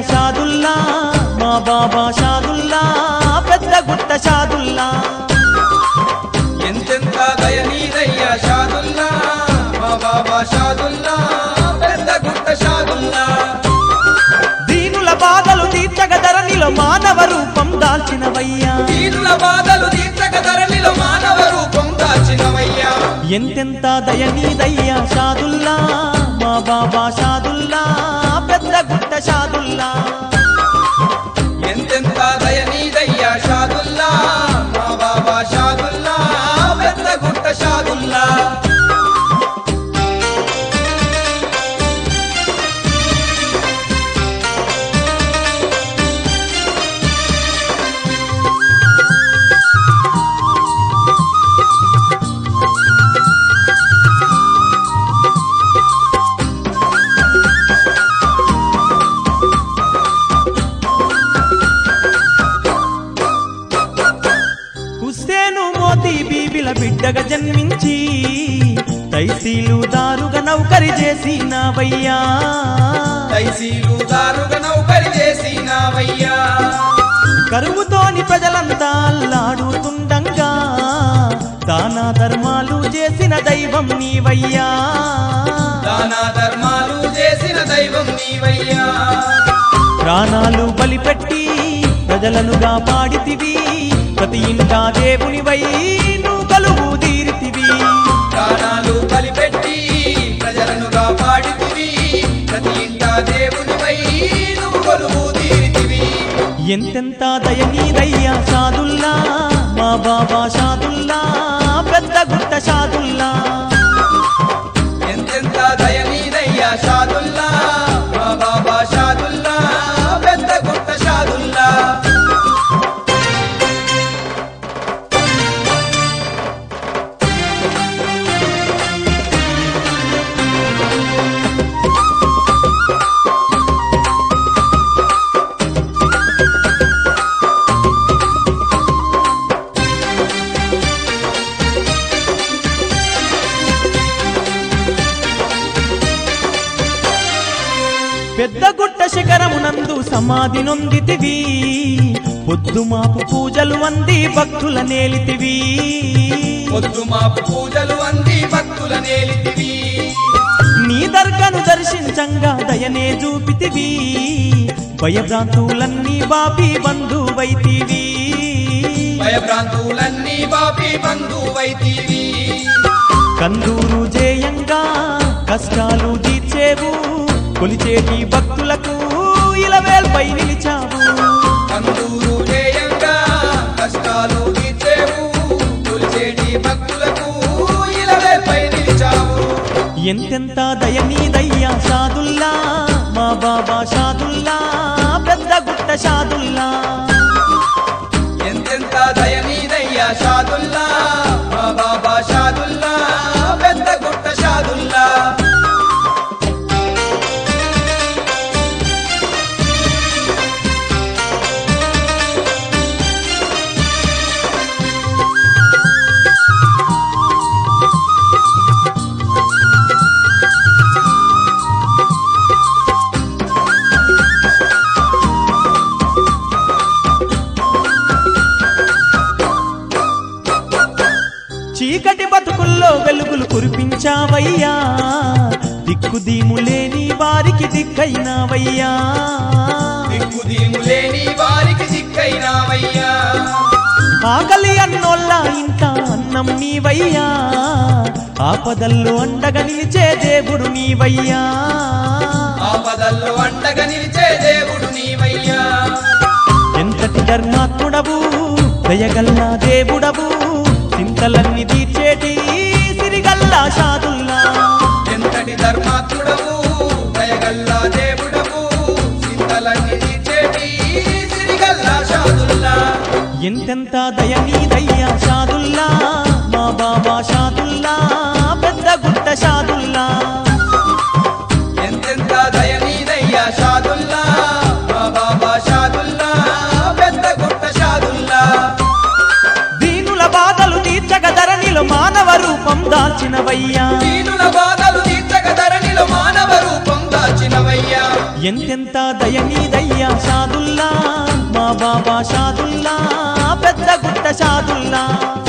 షాదుల్లా మా బాబా షాదుల్లా పెద్ద గుట్ట షాదుల్లా ఎంతెంత దయనీదయ్యా షాదుల్లా మా బాబా షాదుల్లా పెద్ద గుట్ట షాదుల్లా దీనుల బాధలు తీర్చగ ధరణిలో మానవ రూపం దాల్చినవయ్యా వీరుల బాధలు తీర్చక ధరణిలో మానవ రూపం దాచినవయ్యా ఎంతెంత దయనీదయ్యా షాదుల్లా మా బాబా షాదుల్లా పెద్ద గుట్ట షాదుల్లా ఎంతెంత దయనీదయ్యా షాదుల్లా మా బాబా షాదుల్లా పెద్ద గుట్ట షాదుల్లా హుస్సేను మోతీ బీబిల బిడ్డగా జన్మించి తైసీలు దారుగా నౌకరి చేసినవయ్యా తైసీలు దారుగా నౌకరి చేసినావయ్యా కరువుతోని ప్రజలంతా అల్లాడుతుండంగా దాన ధర్మాలు చేసిన దైవం నీవయ్యా దాన ధర్మాలు చేసిన దైవం నీవయ్యా ప్రాణాలు బలిపెట్టి ప్రజలను కాపాడితివి ప్రతి ఇంటా దేవునివై నువ్వు కలుగు తీరితివి ప్రాణాలు బలిపెట్టి ప్రజలను కాపాడితివి ప్రతి ఇంట దేవునివై నువ్వు కొలువు తీరితివి ఎంతెంత దయనీదయ్యా సాదుల్లా మా బాబా షాదుల్లా పెద్ద గుట్ట షాదుల్లా ఎంతెంత దయనీదయ్యా షాదుల్లా మా బాబా షాదుల్లా పెద్ద గుట్ట షాదుల్లా పెద్ద గుట్ట శిఖరమునందు సమాధి నొందితివి పొద్దు మాపు పూజలు అంది భక్తుల నేలితివి పొద్దు మాపు పూజలు అంది భక్తుల నేలితివి నీ దర్గను దర్శించంగా దయనే చూపితివి భయభ్రాంతులన్నీ బాపి బంధువైతివి భయభ్రాంతులన్నీ బాపి బంధువైతివి కందూరు జేయంగా కష్టాలు తీర్చేవు కొలిచేటి భక్తులకు ఇలవేల్పై నిలిచావు కందూరు జయంగా కష్టాలు తీర్చేవు కొలిచేటి భక్తులకు ఇలవేపై నిలిచావు ఎంతెంత దయనీదయ్యా షాదుల్లా మా బాబా షాదుల్లా పెద్ద గుట్ట షాదుల్లా ఎంతెంత దయనీదయ్యా షాదుల్లా మా బాబా షాదుల్లా పెద్ద గుట్ట షాదుల్లా చీకటి బతుకుల్లో వెలుగులు కురిపించావయ్యా దిక్కు దీములేని వారికి దిక్కైనావయ్యా దిక్కుదీములేని వారికి దిక్కైనావయ్యా ఆకలి అన్నోళ్ళ ఇంట అన్నం నీవయ్యా ఆపదల్లో అండగా నిలిచే దేవుడు నీవయ్యా ఆపదల్లో అండగా నిలిచే దేవుడు నీవయ్యా ఎంతటి ధర్మాత్ముడవు దయగల్లా దేవుడవు చింతలన్నీ తీర్చేటి సిరిగల్లా షాదుల్లా ఎంతటి ధర్మాత్ముడవు దయగల్లా దేవుడవు చింతలన్నీ తీర్చేటి సిరిగల్లా షాదుల్లా ఎంతెంత దయనీదయ్యా షాదుల్లా మా బాబా షాదుల్లా పెద్ద గుట్ట షాదుల్లా ఎంతెంత దయనీదయ్యా షాదుల్లా మా బాబా షాదుల్లా పెద్ద గుట్ట షాదుల్లా దీనుల బాధలు తీర్చగ ధరణిలో మానవ రూపం దాల్చినవయ్యా దీనుల బాధలు తీర్చక ధరణిలో మానవ రూపం దాచినవయ్యా ఎంతెంత దయనీదయ్యా షాదుల్లా మా బాబా షాదుల్లా పెద్ద గుట్ట షాదుల్లా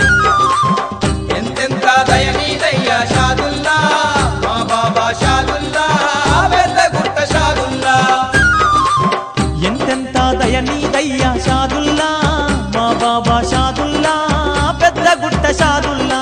ఎంతెంత దయనీదయ్యా షాదుల్లా మా బాబా షాదుల్లా పెద్ద గుట్ట షాదుల్లా ఎంతెంత దయనీదయ్యా షాదుల్లా మా బాబా షాదుల్లా పెద్ద గుట్ట షాదుల్లా